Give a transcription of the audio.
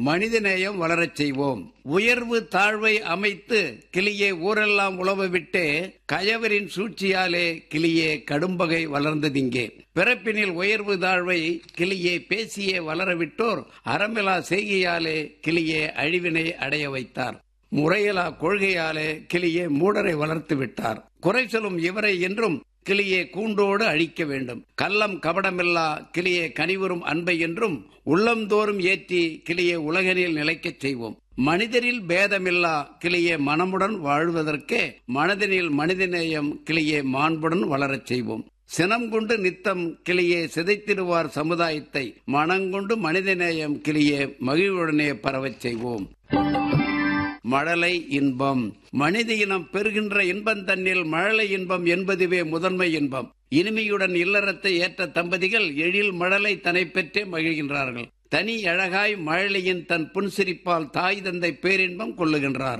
மனிதநேயம் வளரச் செய்வோம் உயர்வு தாழ்வை அமைத்து கிளியே ஊரெல்லாம் உழவ விட்டு கயவரின் சூழ்ச்சியாலே கிளியே கடும்பகை வளர்ந்ததிங்கே பிறப்பினில் உயர்வு தாழ்வை கிளியே பேசியே வளரவிட்டோர் அறமிலா செய்கையாலே கிளியே அழிவினை அடைய வைத்தார் முறையிலா கொள்கையாலே கிளியே மூடரை வளர்த்து விட்டார் குறை சொல்லும் இவரை என்றும் கிளியே கூண்டோடு அழிக்க வேண்டும் கள்ளம் கபடமில்லா கிளியே கனிவரும் அன்பை என்றும் உள்ளந்தோறும் ஏற்றி கிளியே உலகனில் நிலைக்கச் செய்வோம் மனிதரில் பேதமில்லா கிளியே மனமுடன் வாழ்வதற்கே மனதினில் மனிதநேயம் கிளியே மாண்புடன் வளரச் செய்வோம் சினம் கொண்டு நித்தம் கிளியே சிதைத்திடுவார் சமுதாயத்தை மனங்கொண்டு மனிதநேயம் கிளியே மகிழ்வுடனே பரவச் செய்வோம் மழலை இன்பம் மனித இனம் பெறுகின்ற இன்பம் தன்னில் மழலை இன்பம் என்பதுவே முதன்மை இன்பம் இனிமையுடன் இல்லறத்தை ஏற்ற தம்பதிகள் எழில் மழலை தனை பெற்றே மகிழ்கின்றார்கள் தனி அழகாய் மழலையின் தன் புன்சிரிப்பால் தாய் தந்தை பேரின்பம் கொள்ளுகின்றார்